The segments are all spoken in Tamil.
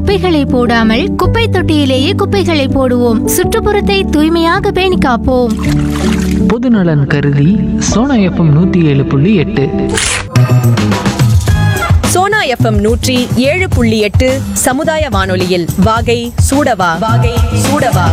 குப்பைகளை போடாமல் குப்பை தொட்டியிலேயே குப்பைகளை போடுவோம் சுற்றுப்புறத்தை தூய்மையாக பேணி காப்போம் பொதுநலன் கருதி சோனா எஃப்எம் நூற்றி ஏழு புள்ளி எட்டு சோனா எஃப்எம் நூற்றி ஏழு புள்ளி எட்டு சமுதாய வானொலியில் வாகை சூடவா வாகை சூடவா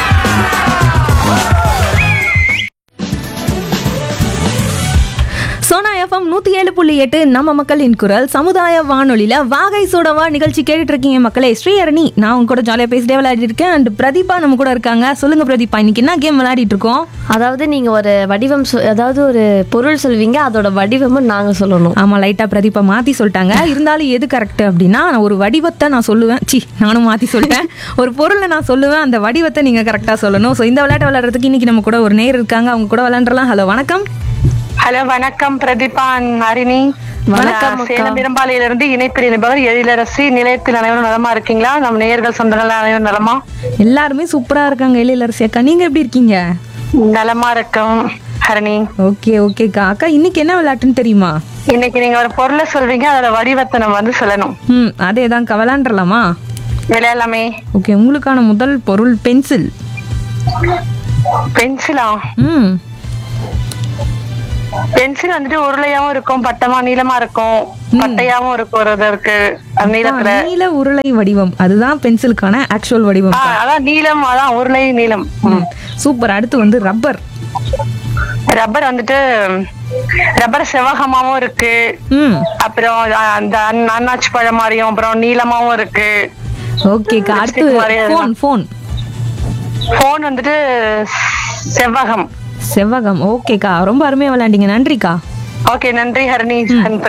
சோனா எஃப்எம் நூற்றி ஏழு புள்ளி எட்டு நம்ம மக்களின் குரல் சமுதாய வானொலியில் வாகை சூடவா நிகழ்ச்சி கேட்டுட்டு இருக்கீங்க மக்களே ஸ்ரீஹரணி நான் உங்க கூட ஜாலியாக பேசிட்டே விளையாடிட்டு இருக்கேன் அண்ட் பிரதீபா நம்ம கூட இருக்காங்க சொல்லுங்க பிரதீபா இன்னைக்கு என்ன கேம் விளையாடிட்டு இருக்கோம் அதாவது நீங்க ஒரு வடிவம் சொ- அதாவது ஒரு பொருள் சொல்வீங்க அதோட வடிவமும் நாங்க சொல்லணும் ஆமாம் லைட்டாக பிரதீபா மாற்றி சொல்லிட்டாங்க இருந்தாலும் எது கரெக்ட் அப்படின்னா நான் ஒரு வடிவத்தை நான் சொல்லுவேன் சி நானும் மாற்றி சொல்லிட்டேன் ஒரு பொருளை நான் சொல்லுவேன் அந்த வடிவத்தை நீங்கள் கரெக்டாக சொல்லணும் ஸோ இந்த விளையாட்டு விளையாடுறதுக்கு இன்னைக்கு நம்ம கூட ஒரு நேர் இருக்காங்க அவங்க கூட விளையாண்டுறலாம் ஹலோ வணக்கம் ஹலோ வணக்கம் பிரதீபா and ஹரிணி வணக்கம் நான் அக்கா. சேலம் இரும்பாலையிலிருந்து இணைப்பிரி நிபவர் எழிலரசி நிலையத்தில் அனைவரும் நலமா இருக்கீங்களா நம்ம நேயர்கள் சொந்தங்கள் அனைவரும் நலமா எல்லாருமே சூப்பராக இருக்காங்க எழிலரசி அக்கா நீங்கள் எப்படி இருக்கீங்க நலமா இருக்கும் ஹரணி ஓகே ஓகேக்கா அக்கா இன்னைக்கு என்ன விளையாட்டுன்னு தெரியுமா இன்னைக்கு நீங்க ஒரு பொருளை சொல்வீங்க அதோட வடிவத்தை நம்ம வந்து சொல்லணும் ம் அதே தான் விளையாண்டுறலாமா விளையாடலாமே ஓகே உங்களுக்கான முதல் பொருள் பென்சில் பென்சிலா ம் பென்சில் வந்துட்டு உருளையாவும் இருக்கும் பட்டமா நீளமா இருக்கும் பட்டையாவும் இருக்கும் ஒரு இது இருக்கு அது நீளத்துல நீல உருளை வடிவம் அதுதான் பென்சிலுக்கான ஆக்சுவல் வடிவம் ஆ, அதான் நீளம் அதான் உருளை நீளம் ம். சூப்பர் அடுத்து வந்து ரப்பர் ரப்பர் வந்துட்டு ரப்பர் செவ்வகமாவும் இருக்கு ம் அப்புறம் அந்த அண்ண- அண்ணாச்சி பழம் மாதிரியும் அப்புறம் நீளமாவும் இருக்கு ஓகேக்கா அடுத்து Lipstick மாதிரியே ஃபோன் ஃபோன் போன் வந்துட்டு செவ்வகம் செவ்வகம் ஓகேக்கா ரொம்ப அருமையா விளையாண்டீங்க நன்றிக்கா ஓகே நன்றி ஹரணி